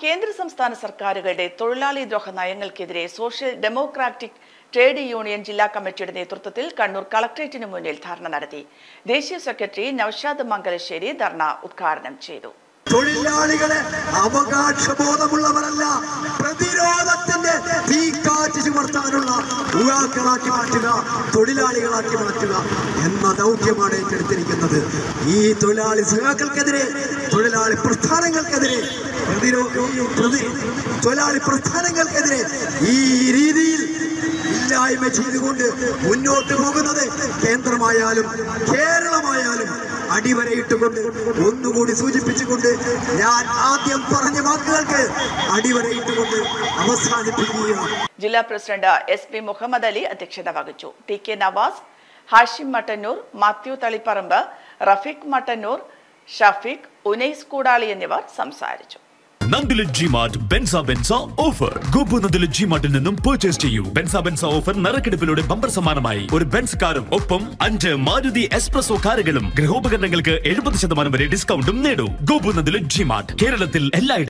കേന്ദ്ര സംസ്ഥാന സർക്കാരുകളുടെ തൊഴിലാളി ദ്രോഹ നയങ്ങൾക്കെതിരെ സോഷ്യൽ ഡെമോക്രാറ്റിക് ട്രേഡ് യൂണിയൻ ജില്ലാ കമ്മിറ്റിയുടെ നേതൃത്വത്തിൽ കണ്ണൂർ കളക്ടറേറ്റിന് മുന്നിൽ ധർണ നടത്തി ദേശീയ സെക്രട്ടറി നൌഷാദ് മംഗലശ്ശേരി ധർണ ഉദ്ഘാടനം ചെയ്തു തൊഴിലാളികളെ അവകാശബോധമുള്ളവരല്ല പ്രതിരോധത്തിന്റെ തീക്കാറ്റ് ചുമർത്താനുള്ള യുവാക്കളാക്കി മാറ്റുക തൊഴിലാളികളാക്കി മാറ്റുക എന്ന ദൗത്യമാണ് ഏറ്റെടുത്തിരിക്കുന്നത് ഈ തൊഴിലാളി സഖാക്കൾക്കെതിരെ തൊഴിലാളി പ്രസ്ഥാനങ്ങൾക്കെതിരെ പ്രതിരോധ പ്രതി തൊഴിലാളി പ്രസ്ഥാനങ്ങൾക്കെതിരെ ഈ രീതിയിൽ ഇല്ലായ്മ ചെയ്തുകൊണ്ട് മുന്നോട്ട് പോകുന്നത് കേന്ദ്രമായാലും കേരളമായാലും അടിവരയിട്ടുകൊണ്ട് ഒന്നുകൂടി സൂചിപ്പിച്ചുകൊണ്ട് ഞാൻ ആദ്യം പറഞ്ഞ വാക്കുകൾക്ക് അടിവരയിട്ടുകൊണ്ട് അവസാനിപ്പിക്കുകയാണ് ജില്ലാ president S P Muhammad Ali അധ്യക്ഷത വഹിച്ചു ടി കെ നവാസ് ഹാഷിം മട്ടന്നൂർ മാത്യു തളിപ്പറമ്പ് റഫീഖ് മട്ടന്നൂർ ഷഫീഖ് ഉനൈസ് കൂടാളി എന്നിവർ സംസാരിച്ചു നന്ദില ജി മാർട്ട് ബെൻസ ബെൻസ ഓഫർ ഗോപു നന്ദില ജി മാർട്ടിൽ നിന്നും പർച്ചേസ് ചെയ്യൂ ബെൻസ ബെൻസ ഓഫർ നറുക്കെടുപ്പിലൂടെ ബമ്പർ സമ്മാനമായി ഒരു ബെൻസ് കാറും ഒപ്പം അഞ്ച് മാരുതി എക്സ്പ്രസോ കാറുകളും ഗൃഹോപകരണങ്ങൾക്ക് എഴുപത് ശതമാനം വരെ ഡിസ്കൗണ്ടും നേടൂ ഗോപു നന്ദില ജി മാർട്ട് കേരളത്തിൽ എല്ലായിടത്തും